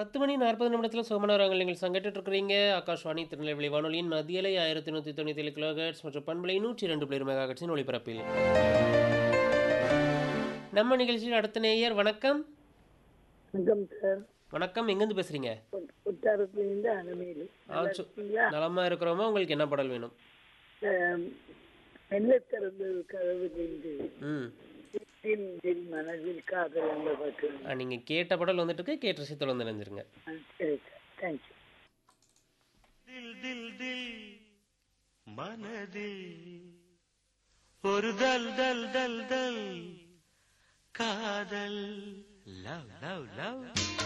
பத்து மணி நாற்பது நிமிடத்தில் சோமனவரங்கள் நீங்கள் சங்கட்டு இருக்கிறீங்க ஆகாஷ்வாணி திருநெல்வேலி வானொலியின் மத்தியலை ஆயிரத்தி நூற்றி தொண்ணூற்றி ஏழு கிலோஹெட்ஸ் மற்றும் பண்பலை நூற்றி ரெண்டு பிளேர் மெகாஹெட்ஸின் ஒளிபரப்பில் நம்ம நிகழ்ச்சியில் அடுத்த நேயர் வணக்கம் வணக்கம் சார் வணக்கம் எங்கேருந்து பேசுறீங்க உத்தாரத்துலேருந்து அனுமேலு ஆ, சு- நலமா இருக்கிறோமா உங்களுக்கு என்ன பாடல் வேணும் மெல்ல திறந்தது கதவுலேருந்து ம் தில் தில் மனதில் காதல் அந்த பாட்டு ஆ, நீங்க கேட்ட பாடல் வந்துட்டு இருக்கு கேட்ட ரசித்தல் வந்து நினைஞ்சிருங்க ஆ, சரி சார் தேங்க்யூ தில் தில் தில் மனதில் ஒரு தல் தல் தல் தல் காதல் லவ் லவ் லவ்